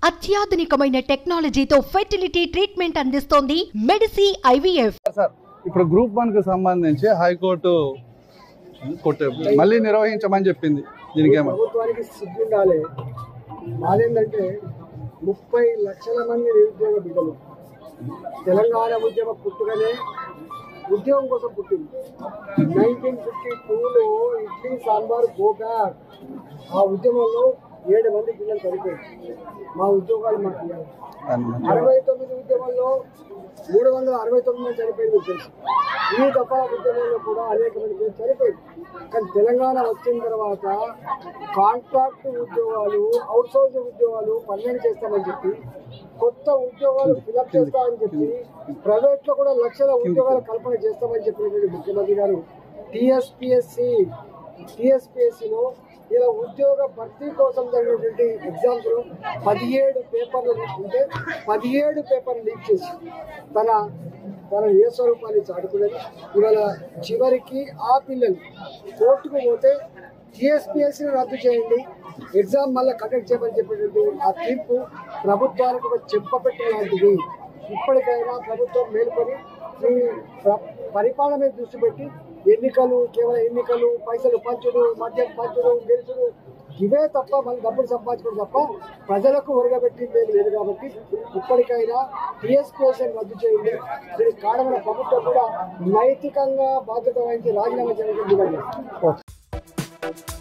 అత్యాధునికమైన టెక్నాలజీతో fertility treatment అందిస్తోంది Medici IVF sir ఇప్పుడు గ్రూప్ వన్ కు సంబంధించి హైకోర్టు కొట్టే మళ్ళీ నిర్వహించమని చెప్పింది దీనికి ఏమో ప్రభుత్వానికి సిగ్గుండాలి మాదేంటంటే ముప్పై లక్షల మంది నిరుద్యోగ బిడ్డలు తెలంగాణ ఉద్యమ పుట్టుకనే ఉద్యోగం కోసం పుట్టింది నైన్టీన్ ఫిఫ్టీ టూలో ఇడ్లీ సాంబార్ గోకాక్ ఆ ఉద్యమంలో ఏడు మంది పిల్లలు చనిపోయారు మా ఉద్యోగాలు మాకు ఇవ్వాలి అరవై తొమ్మిది ఉద్యమంలో మూడు వందల అరవై తొమ్మిది మంది చనిపోయింది తెలుసు ఈ దఫా ఉద్యమంలో కూడా అనేక మంది పేరు చనిపోయింది కానీ తెలంగాణ వచ్చిన తర్వాత కాంట్రాక్ట్ ఉద్యోగాలు అవుట్ సోర్స్ ఉద్యోగాలు పన్నెండు చేస్తామని చెప్పి కొత్త ఉద్యోగాలు ఫిలప్ చేస్తామని చెప్పి ప్రైవేట్ లో కూడా లక్షల ఉద్యోగాల కల్పన చేస్తామని చెప్పినటువంటి ముఖ్యమంత్రి గారు టిఎస్పిఎస్సి టిఎస్పిఎస్సిలో ఇలా ఉద్యోగ భర్తీ కోసం జరిగినటువంటి ఎగ్జామ్స్ లో పదిహేడు పేపర్లు ఉంటే పదిహేడు పేపర్లు లీక్ చేసి తన తన ఏ స్వరూపాన్ని చాటుకున్నది ఇవాళ చివరికి ఆ పిల్లలు కోర్టుకు పోతే టీఎస్పీఎస్సీని రద్దు చేయండి ఎగ్జామ్ మళ్ళీ కండక్ట్ చేయమని చెప్పేటువంటి ఆ తీర్పు ప్రభుత్వానికి ఒక చెంపపెట్టు లాంటిది ఇప్పటికైనా ప్రభుత్వం మేల్కొని ఈ ప్ర- పరిపాలన మీద దృష్టి పెట్టి ఎన్నికలు కేవలం ఎన్నికలు పైసలు పంచుడు మద్యం పంచుడు గెలుచుడు ఇవే తప్ప మన డబ్బులు సంపాదించుకోవడం తప్ప ప్రజలకు ఒరగబెట్టింది ఏమీ లేదు కాబట్టి ఇప్పటికైనా టీఎస్పీఎస్ఎన్ రద్దు చేయండి దీనికి కారణమైన ప్రభుత్వం కూడా నైతికంగా బాధ్యత వహించి రాజీనామా చేయడం డిమాండ్ చేస్తుంది